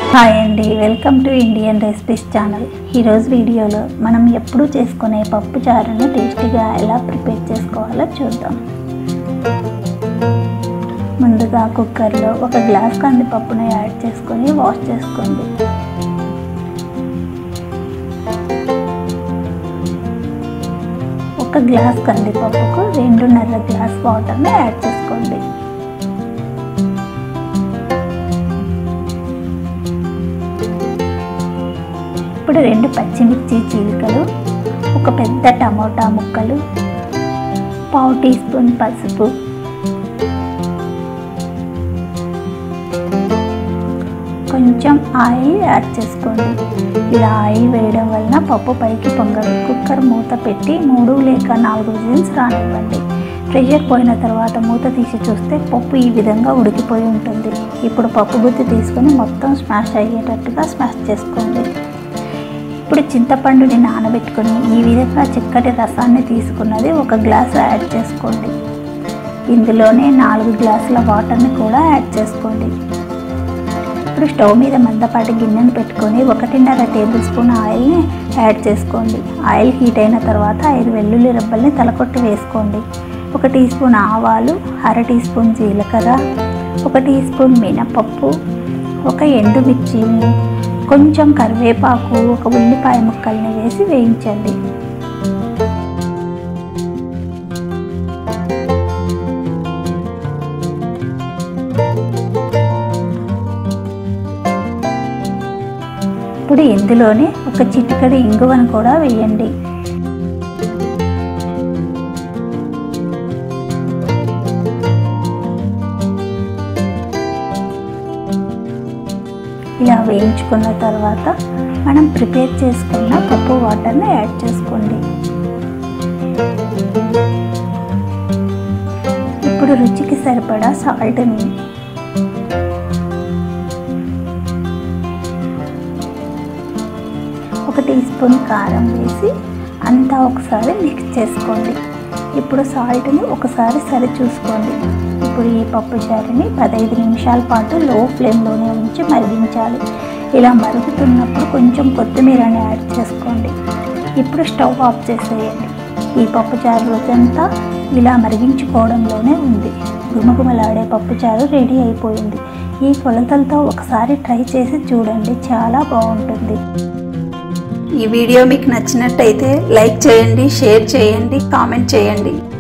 hi అండి welcome to Indian recipes channel ఈరోజు వీడియోలో మనం ఎప్పుడు చేసుకునే పప్పు చారుని టేస్టీగా ఎలా ప్రిపేర్ చేసుకోవాలో చూద్దాం ముందుగా కుక్కర్లో ఒక గ్లాస్ కందిపప్పును యాడ్ చేసుకొని వాష్ చేసుకోండి ఒక గ్లాస్ కందిపప్పుకు రెండున్నర గ్లాస్ వాటర్ని యాడ్ చేసుకోండి ఇప్పుడు రెండు పచ్చిమిర్చి చీలికలు ఒక పెద్ద టమోటా ముక్కలు పావు టీ స్పూన్ పసుపు కొంచెం ఆయిల్ యాడ్ చేసుకోండి ఇలా ఆయిల్ వేయడం వలన పప్పు పైకి పొంగదు కుక్కర్ మూత పెట్టి మూడు లేక నాలుగు విజిల్స్ రానివ్వండి ప్రెషర్ పోయిన తర్వాత మూత తీసి చూస్తే పప్పు ఈ విధంగా ఉడికిపోయి ఉంటుంది ఇప్పుడు పప్పు గుత్తి తీసుకొని మొత్తం స్మాష్ అయ్యేటట్టుగా స్మాష్ చేసుకోండి ఇప్పుడు చింతపండుని నానబెట్టుకొని ఈ విధంగా చిక్కటి రసాన్ని తీసుకున్నది ఒక గ్లాసు యాడ్ చేసుకోండి ఇందులోనే నాలుగు గ్లాసుల వాటర్ని కూడా యాడ్ చేసుకోండి ఇప్పుడు స్టవ్ మీద మందపాటి గిన్నెను పెట్టుకొని ఒకటిన్నర టేబుల్ స్పూన్ ఆయిల్ని యాడ్ చేసుకోండి ఆయిల్ హీట్ అయిన తర్వాత ఐదు వెల్లుల్లి రెబ్బల్ని తలకొట్టి వేసుకోండి ఒక టీ స్పూన్ ఆవాలు అర టీ స్పూన్ జీలకర్ర ఒక టీ స్పూన్ మినపప్పు ఒక ఎండుమిర్చిని కొంచెం కరివేపాకు ఒక ఉల్లిపాయ ముక్కల్ని వేసి వేయించండి ఇప్పుడు ఇందులోనే ఒక చిటికడి ఇంగువను కూడా వేయండి ఇలా వేయించుకున్న తర్వాత మనం ప్రిపేర్ చేసుకున్న పప్పు వాటర్ని యాడ్ చేసుకోండి ఇప్పుడు రుచికి సరిపడా సాల్ట్ని ఒక టీ స్పూన్ కారం వేసి అంతా ఒకసారి మిక్స్ చేసుకోండి ఇప్పుడు సాల్ట్ని ఒకసారి సరి చూసుకోండి ఇప్పుడు ఈ పప్పు చారుని పదహైదు నిమిషాల పాటు లో ఫ్లేమ్లోనే ఉంచి మరిగించాలి ఇలా మరుగుతున్నప్పుడు కొంచెం కొత్తిమీరని యాడ్ చేసుకోండి ఇప్పుడు స్టవ్ ఆఫ్ చేసేయండి ఈ పప్పు చారు రోజంతా ఇలా మరిగించుకోవడంలోనే ఉంది గుమగుమలాడే పప్పు చారు రెడీ అయిపోయింది ఈ కొలతలతో ఒకసారి ట్రై చేసి చూడండి చాలా బాగుంటుంది ఈ వీడియో మీకు నచ్చినట్టయితే లైక్ చేయండి షేర్ చేయండి కామెంట్ చేయండి